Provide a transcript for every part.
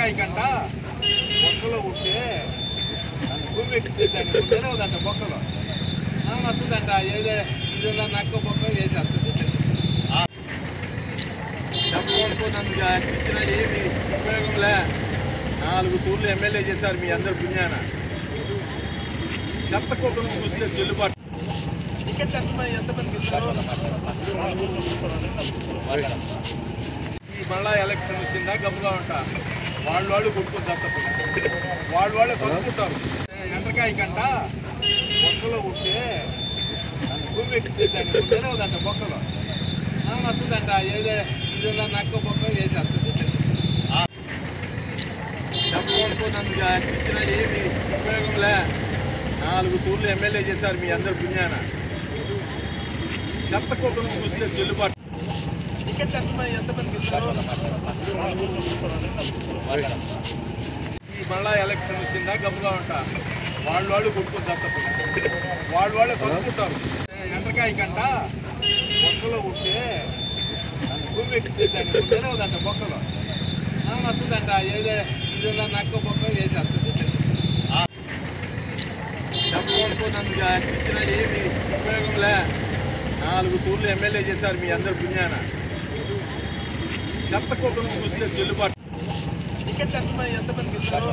ఎండ్రకాయ కంట బొక్కలో ఉంటే దాన్ని భూమి ఎక్కితే దాన్ని ముందరే ఉందంట బొక్కలో ఆ, నచ్చుదంట ఏదే ఇది ఉన్న నక్క బొక్క వేసేస్తుంది చెప్పకూడదు నన్ను ఇచ్చిన ఏమి ఉపయోగంలే నాలుగు తూర్లు ఎమ్మెల్యే చేశారు మీ అందరు పుణ్యాన చెత్త కుక్కను చూస్తే చెల్లుబాటు టికెట్ ఎంత ఎంతమందికి ఇస్తారు ఈ మళ్ళా ఎలక్షన్ వచ్చిందా గమ్ముగా ఉంటా వాళ్ళు వాళ్ళు కొట్టుకుంటారు వాళ్ళు వాళ్ళే కొనుక్కుంటారు ఎండ్రకాయ కంట బొక్కలో ఉంటే దాన్ని భూమి ఎక్కితే దాన్ని ముందరే ఉందంట బొక్కలో ఆ, నచ్చుదంట ఏదే ఇది ఉన్న నక్క బొక్క వేసేస్తుంది చెప్పకూడదు నన్ను ఇచ్చిన ఏమి ఉపయోగంలే నాలుగు తూర్లు ఎమ్మెల్యే చేశారు మీ అందరు పుణ్యాన చెత్త కుక్కను చూస్తే చెల్లుబాటు టికెట్ ఎంత ఎంతమందికి ఇస్తారు ఈ మళ్ళా ఎలక్షన్ వచ్చిందా గమ్ముగా ఉంటా వాళ్ళు వాళ్ళు కొట్టుకుంటారు వాళ్ళు వాళ్ళే కొనుక్కుంటారు ఎండ్రకాయ కంట బొక్కలో ఉంటే దాన్ని భూమి ఎక్కితే దాన్ని ముందరే ఉందంట బొక్కలో ఆ, నచ్చుదంట ఏదే ఇది ఉన్న నక్క బొక్క వేసేస్తుంది చెప్పకూడదు నన్ను ఇచ్చిన ఏమి ఉపయోగంలే నాలుగు తూర్లు ఎమ్మెల్యే చేశారు మీ అందరు పుణ్యాన చెత్త కుక్కను చూస్తే చెల్లుబాటు టికెట్ ఎంత ఎంతమందికి ఇస్తారు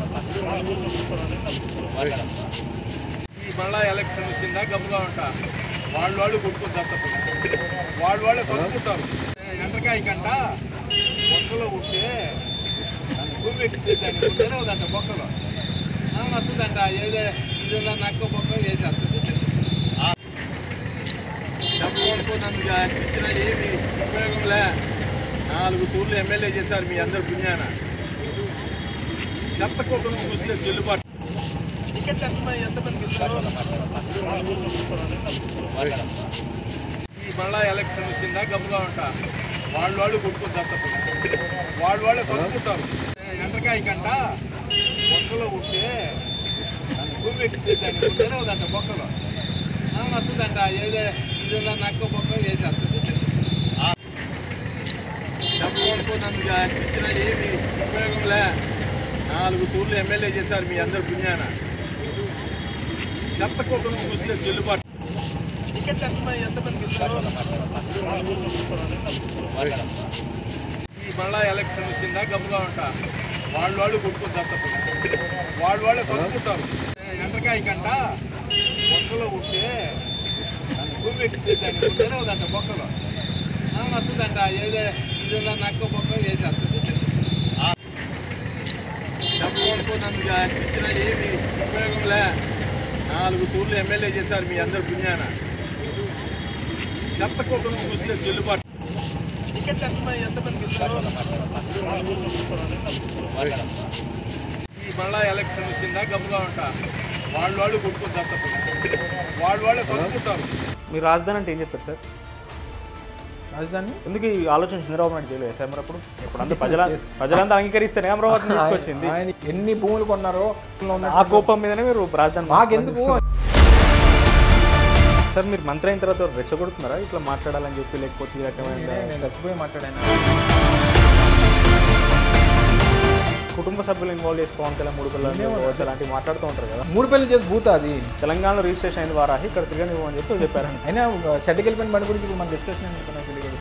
ఈ మళ్ళా ఎలక్షన్ వచ్చిందా గమ్ముగా ఉంటా వాళ్ళు వాళ్ళు కొట్టుకుంటారు వాళ్ళు వాళ్ళే కొనుక్కుంటారు ఎండ్రకాయ కంట బొక్కలో ఉంటే దాన్ని భూమి ఎక్కితే దాన్ని ముందరే ఉందంట బొక్కలో ఆ, నచ్చుదంట ఏదే ఇది ఉన్న నక్క బొక్క వేసేస్తుంది చెప్పకూడదు నన్ను ఇచ్చిన ఏమి ఉపయోగంలే నాలుగు తూర్లు ఎమ్మెల్యే చేశారు మీ అందరు పుణ్యాన చెత్త కుక్కను చూస్తే చెల్లుబాటు టికెట్ ఎంత ఎంతమందికి ఇస్తారు ఈ మళ్ళా ఎలక్షన్ వచ్చిందా గమ్ముగా ఉంటా వాళ్ళు వాళ్ళు కొట్టుకుంటారు వాళ్ళు వాళ్ళే కొనుక్కుంటారు ఎండ్రకాయ కంట బొక్కలో ఉంటే దాన్ని భూమి ఎక్కితే దాన్ని ముందరే ఉందంట బొక్కలో ఆ, నచ్చుదంట ఏదే ఇది ఉన్న నక్క బొక్క వేసేస్తుంది చెప్పకూడదు నన్ను ఇచ్చిన ఏమి ఉపయోగంలే నాలుగు తూర్లు ఎమ్మెల్యే చేశారు మీ అందరు పుణ్యాన చెత్త కుక్కను చూస్తే చెల్లుబాటు టికెట్ ఎంత ఎంతమందికి ఇస్తారు ఈ మళ్ళా ఎలక్షన్ వచ్చిందా గమ్ముగా ఉంటా వాళ్ళు వాళ్ళు కొట్టుకుంటారు వాళ్ళు వాళ్ళే కొనుక్కుంటారు ఎండ్రకాయ కంట బొక్కలో ఉంటే దాన్ని భూమి ఎక్కితే దాన్ని ముందరే ఉందంట బొక్కలో ఆ, నచ్చుదంట ఏదే ఇది ఉన్న నక్క బొక్క వేసేస్తుంది చెప్పకూడదు నన్ను ఇచ్చిన ఏమి ఉపయోగంలే నాలుగు తూర్లు ఎమ్మెల్యే చేశారు మీ అందరు పుణ్యాన చెత్త కుక్కను చూస్తే చెల్లుబాటు టికెట్ ఎంత ఎంతమందికి ఇస్తారు ఈ మళ్ళా ఎలక్షన్ వచ్చిందా గమ్ముగా ఉంటా వాళ్ళు వాళ్ళు కొట్టుకుంటారు వాళ్ళు వాళ్ళే కొనుక్కుంటారు మీరు రాజధాని అంటే ఏం చెప్పారు సార్ రాజధాని ఎందుకు ఈ ఆలోచన చంద్రబాబు నాయుడు చేయలేదు సార్ మరి అప్పుడు ఇప్పుడు అందరూ ప్రజల ప్రజలంతా అంగీకరిస్తేనే అమరావతిని తీసుకొచ్చింది ఆయన ఎన్ని భూములు కొన్నారో ఆ కోపం మీదనే మీరు రాజధాని మాకెందుకు సార్ మీరు మంత్రి అయిన తర్వాత రెచ్చగొడుతున్నారా ఇట్లా మాట్లాడాలని చెప్పి లేకపోతే ఈ రకమైన నేను చచ్చిపోయి మాట్లాడాను కుటుంబ సభ్యులు ఇన్వాల్వ్ చేసి పవన్ కళ్యాణ్ మూడు పిల్లలు కావచ్చు అలాంటివి మాట్లాడుతూ ఉంటారు కదా మూడు పెళ్లి చేసి భూత అది తెలంగాణలో రిజిస్ట్రేషన్ అయిన వారాహి ఇక్కడ తిరగనివ్వమని చెప్పి చెప్పారండి అయినా షెడ్కి వెళ్ళిపోయిన బండి గురించి ఇప్పుడు మన డిస్కషన్ ఎందుకు నాకు తెలియదు